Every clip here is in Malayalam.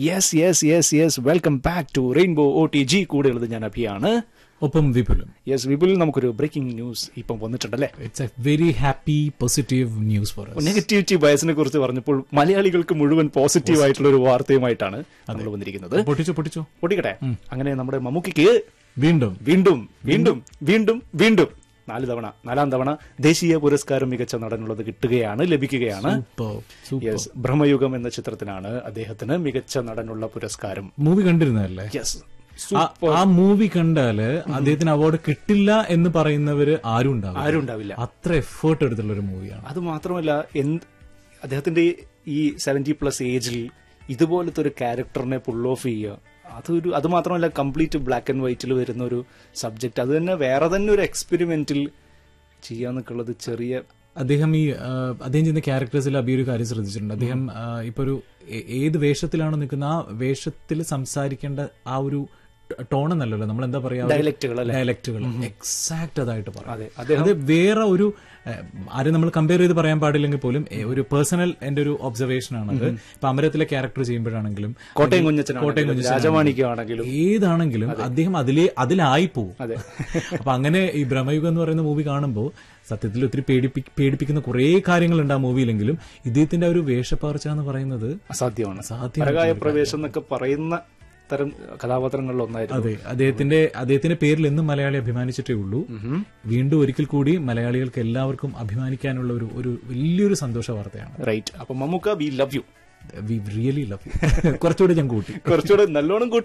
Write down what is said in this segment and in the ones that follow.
yes yes yes yes welcome back to rainbow O T G കൂടെയുള്ളത് ഞാൻ അഭിയാണ് ഒപ്പം വിപുലും യെസ് വിപുൽ നമുക്കൊരു ബ്രേക്കിംഗ് ന്യൂസ് ഇപ്പം വന്നിട്ടുണ്ടല്ലേ it's a very happy positive news for negativity ബയസിനെ കുറിച്ച് പറഞ്ഞപ്പോൾ മലയാളികൾക്ക് മുഴുവൻ പോസിറ്റീവ് ആയിട്ടുള്ള ഒരു വാർത്തയുമായിട്ടാണ് നമ്മൾ വന്നിരിക്കുന്നത് പൊട്ടിച്ചോ പൊട്ടിച്ചോ പൊട്ടിക്കട്ടെ അങ്ങനെ നമ്മുടെ മമ്മൂക്കിക്ക് വീണ്ടും വീണ്ടും വീണ്ടും വീണ്ടും വീണ്ടും നാല് തവണ നാലാം തവണ ദേശീയ പുരസ്കാരം മികച്ച നടനുള്ളത് കിട്ടുകയാണ് ലഭിക്കുകയാണ് സൂപ്പർ സൂപ്പർ യെസ് ബ്രഹ്മയുഗം എന്ന ചിത്രത്തിനാണ് അദ്ദേഹത്തിന് മികച്ച നടനുള്ള പുരസ്കാരം മൂവി കണ്ടിരുന്നതല്ലേ യെസ് ആ- ആ മൂവി കണ്ടാല് അദ്ദേഹത്തിന് അവാർഡ് കിട്ടില്ല എന്ന് പറയുന്നവര് ആരും ഉണ്ടാവും ആരും ഉണ്ടാവില്ല അത്ര എഫേർട്ട് എടുത്തുള്ള ഒരു മൂവിയാണ് അത് മാത്രമല്ല എന്ത് അദ്ദേഹത്തിന്റെ ഈ സെവന്റി പ്ലസ് ഏജിൽ ഇതുപോലത്തെ ഒരു ക്യാരക്ടറിനെ പുൾ ഓഫ് ചെയ്യുക അതൊരു അത് മാത്രമല്ല കംപ്ലീറ്റ് ബ്ലാക്ക് ആൻഡ് വൈറ്റിൽ വരുന്ന ഒരു സബ്ജക്ട് അത് തന്നെ വേറെ തന്നെ ഒരു എക്സ്പെരിമെന്റിൽ ചെയ്യാന്നൊക്കെ ഉള്ളത് ചെറിയ അദ്ദേഹം ഈ ആ, അദ്ദേഹം ചെയ്യുന്ന ക്യാരക്ടേഴ്സിൽ അബി ഒരു കാര്യം ശ്രദ്ധിച്ചിട്ടുണ്ട് അദ്ദേഹം ആ, ഇപ്പൊ ഒരു ഏ- ഏത് വേഷത്തിലാണോ നിൽക്കുന്ന ആ വേഷത്തിൽ സംസാരിക്കേണ്ട ആ ഒരു ടോൺ എന്നല്ലല്ലോ നമ്മൾ എന്താ പറയാ ഡയലക്റ്റുകൾ അല്ലെ ഡയലക്റ്റുകൾ എക്സാക്ട് അതായിട്ട് അതെ, പറയാം അദ്ദേഹം- അത് വേറെ ഒരു ഏഹ്, ആരും നമ്മൾ കമ്പയർ ചെയ്ത് പറയാൻ പാടില്ലെങ്കിൽ പോലും ഏഹ്, ഒരു പേഴ്സണൽ എന്റെ ഒരു ഒബ്സർവേഷൻ ആണ് അത് ഇപ്പൊ അമരത്തിലെ ക്യാരക്ടർ ചെയ്യുമ്പോഴാണെങ്കിലും കോട്ടയം കോട്ടയം കുഞ്ഞച്ചനാണെങ്കിലും കുഞ്ഞച്ചനാണെങ്കിലും, രാജമാണിക്കാണെങ്കിലും ഏതാണെങ്കിലും അദ്ദേഹം അതിലെ അതിലായി പോകും അതെ അപ്പൊ അങ്ങനെ ഈ ഭ്രമയുഗം എന്ന് പറയുന്ന മൂവി കാണുമ്പോൾ സത്യത്തിൽ ഒത്തിരി പേടിപ്പി പേടിപ്പിക്കുന്ന കുറേ കാര്യങ്ങളുണ്ട് ആ മൂവിയിലെങ്കിലും ഇദ്ദേഹത്തിന്റെ ആ ഒരു വേഷപ്പകർച്ച എന്ന് പറയുന്നത് അസാധ്യമാണ് അസാധ്യമായിട്ടുള്ള പരകായ പ്രവേശം എന്നൊക്കെ പറയുന്ന തരം കഥാപാത്രങ്ങളിൽ ഒന്നായിരുന്നു അതെ അദ്ദേഹത്തിന്റെ അദ്ദേഹത്തിന്റെ പേരിൽ എന്നും മലയാളി അഭിമാനിച്ചിട്ടേ ഉള്ളൂ വീണ്ടും ഒരിക്കൽ കൂടി മലയാളികൾക്ക് എല്ലാവർക്കും അഭിമാനിക്കാനുള്ള ഒരു ഒരു വലിയൊരു സന്തോഷ വാർത്തയാണ് റൈറ്റ് അപ്പൊ Mammookka we love you we really love കുറച്ചുകൂടി ഞാൻ കൂട്ടി കുറച്ചുകൂടെ നല്ലോണം കൂട്ടു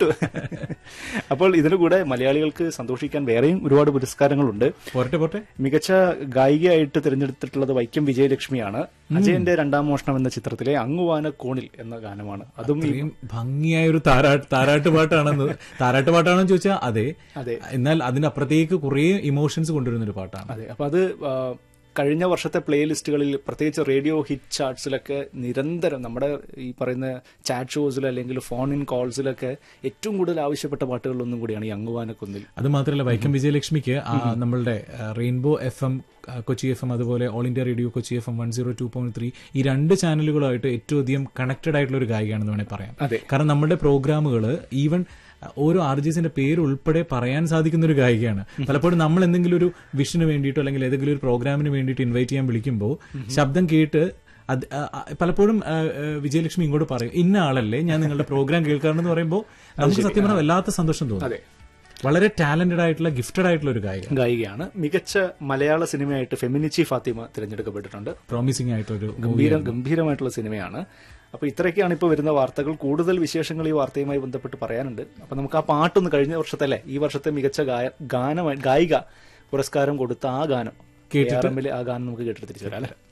അപ്പോൾ ഇതിന്റെ കൂടെ മലയാളികൾക്ക് സന്തോഷിക്കാൻ വേറെയും ഒരുപാട് പുരസ്കാരങ്ങളുണ്ട് പോരട്ടെ പോട്ടെ മികച്ച ഗായികയായിട്ട് തിരഞ്ഞെടുത്തിട്ടുള്ളത് വൈക്കം വിജയലക്ഷ്മിയാണ് അജയന്റെ രണ്ടാം മോഷണം എന്ന ചിത്രത്തിലെ അങ്ങുവാന കോണിൽ എന്ന ഗാനമാണ് അതും ഈ- ഇത്രയും ഭംഗിയായ ഒരു താരാട്ട് താരാട്ട് പാട്ടാണെന്ന് താരാട്ട് പാട്ടാണെന്ന് ചോദിച്ചാൽ അതെ അതെ എന്നാൽ അതിനപ്പുറത്തേക്ക് കുറേ ഇമോഷൻസ് കൊണ്ടുവരുന്ന ഒരു പാട്ടാണ് അതെ അപ്പൊ അത് ആ, കഴിഞ്ഞ വർഷത്തെ പ്ലേലിസ്റ്റുകളിൽ പ്രത്യേകിച്ച് റേഡിയോ ഹിറ്റ് ചാർട്സിലൊക്കെ നിരന്തരം നമ്മുടെ ഈ പറയുന്ന ചാറ്റ് ഷോസിൽ അല്ലെങ്കിൽ ഫോൺ ഇൻ കോൾസിലൊക്കെ ഏറ്റവും കൂടുതൽ ആവശ്യപ്പെട്ട പാട്ടുകളിലൊന്നും കൂടിയാണ് ഈ അങ്ങുവാനക്കുന്നിൽ അത് മാത്രമല്ല വൈക്കം വിജയലക്ഷ്മിക്ക് ആ നമ്മളുടെ rainbow F M Kochi F M അതുപോലെ all India radio Kochi F M one zero two point three ഈ രണ്ട് ചാനലുകളായിട്ട് ഏറ്റവും അധികം കണക്റ്റഡ് ആയിട്ടുള്ള ഒരു ഗായികയാണെന്ന് വേണമെങ്കിൽ പറയാം അതെ കാരണം നമ്മുടെ പ്രോഗ്രാമുകൾ ഈവൻ ഓരോ ആർ ജിസിന്റെ പേര് ഉൾപ്പെടെ പറയാൻ സാധിക്കുന്ന ഒരു ഗായികയാണ് പലപ്പോഴും നമ്മൾ എന്തെങ്കിലും ഒരു വിഷന് വേണ്ടിയിട്ടോ അല്ലെങ്കിൽ ഏതെങ്കിലും ഒരു പ്രോഗ്രാമിന് വേണ്ടിയിട്ട് ഇൻവൈറ്റ് ചെയ്യാൻ വിളിക്കുമ്പോൾ ശബ്ദം കേട്ട് അത് ആ, ആ, പലപ്പോഴും ആ, ആ, വിജയലക്ഷ്മി ഇങ്ങോട്ട് പറയും ഇന്ന ആളല്ലേ ഞാൻ നിങ്ങളുടെ പ്രോഗ്രാം കേൾക്കാറെന്ന് പറയുമ്പോൾ നമുക്ക് സത്യം പറഞ്ഞാൽ വല്ലാത്ത സന്തോഷം തോന്നും അതെ വളരെ ടാലന്റഡ് ആയിട്ടുള്ള ഗിഫ്റ്റഡ് ആയിട്ടുള്ള ഒരു ഗായിക ഗായികയാണ് മികച്ച മലയാള സിനിമയായിട്ട് ഫെമിനിച്ചി ഫാത്തിമ തിരഞ്ഞെടുക്കപ്പെട്ടിട്ടുണ്ട് പ്രോമിസിംഗ് ആയിട്ടൊരു ഗംഭീരം ഗംഭീരമായിട്ടുള്ള സിനിമയാണ് അപ്പൊ ഇത്രയൊക്കെയാണ് ഇപ്പോൾ വരുന്ന വാർത്തകൾ കൂടുതൽ വിശേഷങ്ങൾ ഈ വാർത്തയുമായി ബന്ധപ്പെട്ട് പറയാനുണ്ട് അപ്പൊ നമുക്ക് ആ പാട്ടൊന്ന് കഴിഞ്ഞ വർഷത്തെ അല്ലേ ഈ വർഷത്തെ മികച്ച ഗായ ഗാനമായി ഗായിക പുരസ്കാരം കൊടുത്ത ആ ഗാനം കേട്ടിട്ട് ARM ലെ ആ ഗാനം നമുക്ക് കേട്ടിട്ട് തിരിച്ചു വരാം അല്ലേ